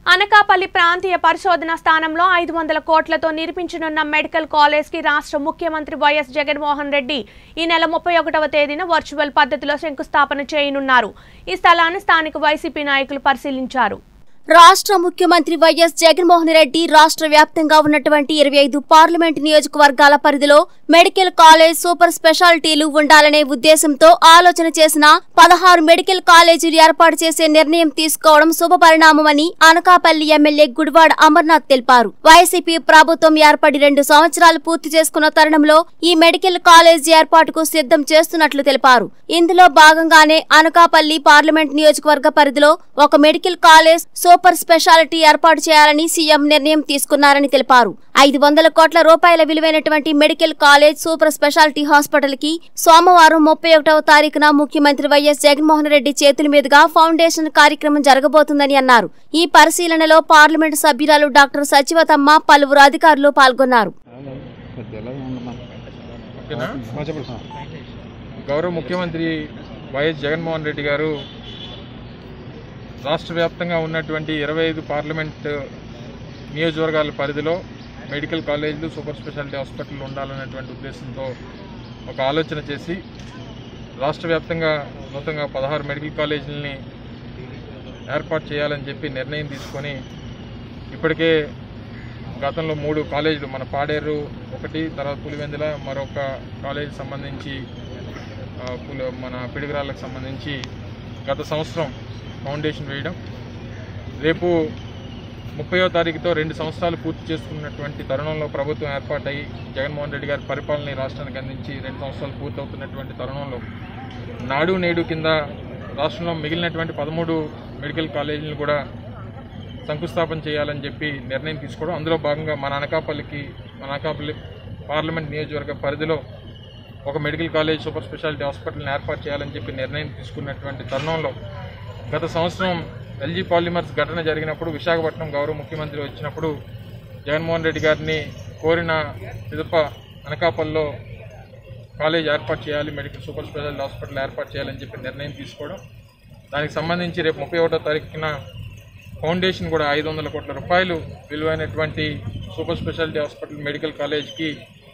అనకాపల్లి ప్రాంతీయ పరిశోధన స్థానంలో ఐదు వందల కోట్లతో నిర్మించనున్న మెడికల్ కాలేజ్ కి రాష్ట్ర ముఖ్యమంత్రి వైఎస్ జగన్మోహన్ రెడ్డి ఈ నెల ముప్పై ఒకటవ తేదీన వర్చువల్ పద్ధతిలో శంకుస్థాపన చేయనున్నారు ఈ స్థలాన్ని స్థానిక వైసీపీ నాయకులు పరిశీలించారు రాష్ట్ర ముఖ్యమంత్రి వైఎస్ జగన్మోహన్ రెడ్డి రాష్ట్ర వ్యాప్తంగా ఉన్నటువంటి ఇరవై ఐదు పార్లమెంట్ నియోజకవర్గాల పరిధిలో మెడికల్ కాలేజ్ సూపర్ స్పెషాలిటీలు ఉండాలనే ఉద్దేశంతో ఆలోచన చేసిన పదహారు మెడికల్ కాలేజీలు ఏర్పాటు చేసే నిర్ణయం తీసుకోవడం శుభపరిణామమని అనకాపల్లి ఎమ్మెల్యే గుడివాడ అమర్నాథ్ తెలిపారు వైసీపీ ప్రభుత్వం ఏర్పడి రెండు సంవత్సరాలు పూర్తి చేసుకున్న తరుణంలో ఈ మెడికల్ కాలేజ్ ఏర్పాటుకు సిద్ధం చేస్తున్నట్లు తెలిపారు ఇందులో భాగంగానే అనకాపల్లి పార్లమెంట్ నియోజకవర్గ పరిధిలో ఒక మెడికల్ కాలేజ్ సూపర్ స్పెషాలిటీ ఏర్పాటు చేయాలని సీఎం నిర్ణయం తీసుకున్నారని తెలిపారు ఐదు వందల కోట్ల రూపాయల విలువైనటువంటి medical college super speciality hospital కి సోమవారం ముప్పై ఒకటవ తారీఖున ముఖ్యమంత్రి వైఎస్ జగన్మోహన్ రెడ్డి చేతుల మీదుగా ఫౌండేషన్ కార్యక్రమం జరగబోతుందని అన్నారు ఈ పరిశీలనలో పార్లమెంటు సభ్యురాలు డాక్టర్ సచివతమ్మ పలువురు అధికారులు పాల్గొన్నారు ఓకేనా గౌరవ ముఖ్యమంత్రి వైఎస్ జగన్మోహన్ రెడ్డి గారు రాష్ట్ర వ్యాప్తంగా ఉన్నటువంటి ఇరవై ఐదు పార్లమెంట్ నియోజకవర్గాల పరిధిలో మెడికల్ కాలేజీలు సూపర్ స్పెషాలిటీ హాస్పిటల్ ఉండాలనేటువంటి ఉద్దేశంతో ఒక ఆలోచన చేసి రాష్ట్ర వ్యాప్తంగా నూతనంగా పదహారు మెడికల్ కాలేజీలని ఏర్పాటు చేయాలని చెప్పి నిర్ణయం తీసుకొని ఇప్పటికే గతంలో మూడు కాలేజీలు మన పాడేరు ఒకటి తర్వాత పులివెందుల మరొక కాలేజీ సంబంధించి ఆ, పులి మన పిడుగురాళ్ళకు సంబంధించి గత సంవత్సరం ఫౌండేషన్ వేయడం రేపు ముప్పయో తారీఖుతో రెండు సంవత్సరాలు పూర్తి చేసుకున్నటువంటి తరుణంలో ప్రభుత్వం ఏర్పాటై జగన్మోహన్ రెడ్డి గారి పరిపాలన ఈ రాష్ట్రానికి అందించి రెండు సంవత్సరాలు పూర్తవుతున్నటువంటి తరుణంలో నాడు నేడు కింద రాష్ట్రంలో మిగిలినటువంటి పదమూడు మెడికల్ కాలేజీలను కూడా శంకుస్థాపన చేయాలని చెప్పి నిర్ణయం తీసుకోవడం అందులో భాగంగా మన అనకాపల్లికి మన అనకాపల్లి పార్లమెంట్ నియోజకవర్గ పరిధిలో ఒక మెడికల్ కాలేజ్ సూపర్ స్పెషాలిటీ హాస్పిటల్ని ఏర్పాటు చేయాలని చెప్పి నిర్ణయం తీసుకున్నటువంటి తరుణంలో గత సంవత్సరం ఎల్జీ పాలిమర్స్ ఘటన జరిగినప్పుడు విశాఖపట్నం గౌరవ ముఖ్యమంత్రి వచ్చినప్పుడు జగన్మోహన్ రెడ్డి గారిని కోరిన పిదప అనకాపల్లిలో కాలేజ్ ఏర్పాటు చేయాలి మెడికల్ సూపర్ స్పెషాలిటీ హాస్పిటల్ ఏర్పాటు చేయాలని చెప్పి నిర్ణయం తీసుకోవడం దానికి సంబంధించి రేపు ముప్పై ఒకటో తారీఖున ఫౌండేషన్ కూడా ఐదు వందల కోట్ల రూపాయలు విలువైనటువంటి సూపర్ స్పెషాలిటీ హాస్పిటల్ మెడికల్ కాలేజ్కి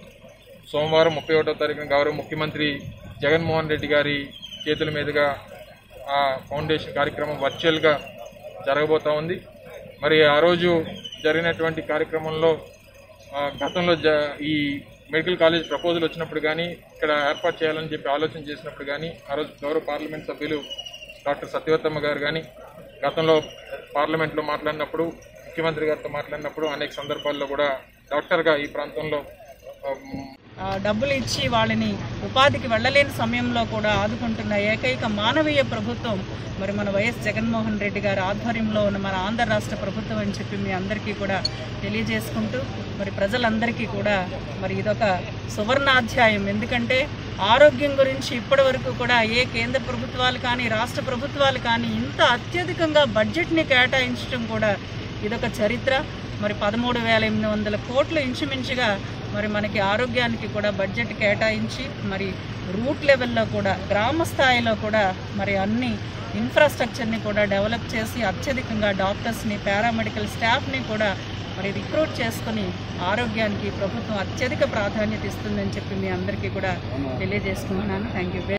సోమవారం ముప్పై ఒకటో తారీఖున గౌరవ ముఖ్యమంత్రి జగన్మోహన్ రెడ్డి గారి చేతుల మీదుగా ఆ ఫౌండేషన్ కార్యక్రమం వర్చువల్గా జరగబోతా ఉంది మరి ఆ రోజు జరిగినటువంటి కార్యక్రమంలో ఆ, గతంలో జ ఈ మెడికల్ కాలేజ్ ప్రపోజల్ వచ్చినప్పుడు కానీ ఇక్కడ ఏర్పాటు చేయాలని చెప్పి ఆలోచన చేసినప్పుడు కానీ ఆ రోజు గౌరవ పార్లమెంట్ సభ్యులు డాక్టర్ సత్యవర్తమ్మ గారు కానీ గతంలో పార్లమెంట్లో మాట్లాడినప్పుడు ముఖ్యమంత్రి గారితో మాట్లాడినప్పుడు అనేక సందర్భాల్లో కూడా డాక్టర్గా ఈ ప్రాంతంలో ఆ, ఆ, డబ్బులు ఇచ్చి వాళ్ళని ఉపాధికి వెళ్ళలేని సమయంలో కూడా ఆదుకుంటున్న ఏకైక మానవీయ ప్రభుత్వం మరి మన వైఎస్ జగన్మోహన్ రెడ్డి గారి ఆధ్వర్యంలో ఉన్న మన ఆంధ్ర రాష్ట్ర ప్రభుత్వం అని చెప్పి మీ అందరికీ కూడా తెలియజేసుకుంటూ మరి ప్రజలందరికీ కూడా మరి ఇదొక సువర్ణాధ్యాయం ఎందుకంటే ఆరోగ్యం గురించి ఇప్పటి వరకు కూడా ఏ కేంద్ర ప్రభుత్వాలు కానీ రాష్ట్ర ప్రభుత్వాలు కానీ ఇంత అత్యధికంగా బడ్జెట్ని కేటాయించడం కూడా ఇదొక చరిత్ర మరి పదమూడు వేల ఎనిమిది వందల కోట్లు ఇంచుమించుగా మరి మనకి ఆరోగ్యానికి కూడా బడ్జెట్ కేటాయించి మరి రూట్ లెవెల్లో కూడా గ్రామ స్థాయిలో కూడా మరి అన్ని ఇన్ఫ్రాస్ట్రక్చర్ని కూడా డెవలప్ చేసి అత్యధికంగా డాక్టర్స్ని పారామెడికల్ స్టాఫ్ని కూడా మరి రిక్రూట్ చేసుకుని ఆరోగ్యానికి ప్రభుత్వం అత్యధిక ప్రాధాన్యత ఇస్తుందని చెప్పి మీ అందరికీ కూడా తెలియజేసుకుంటున్నాను థ్యాంక్ యూ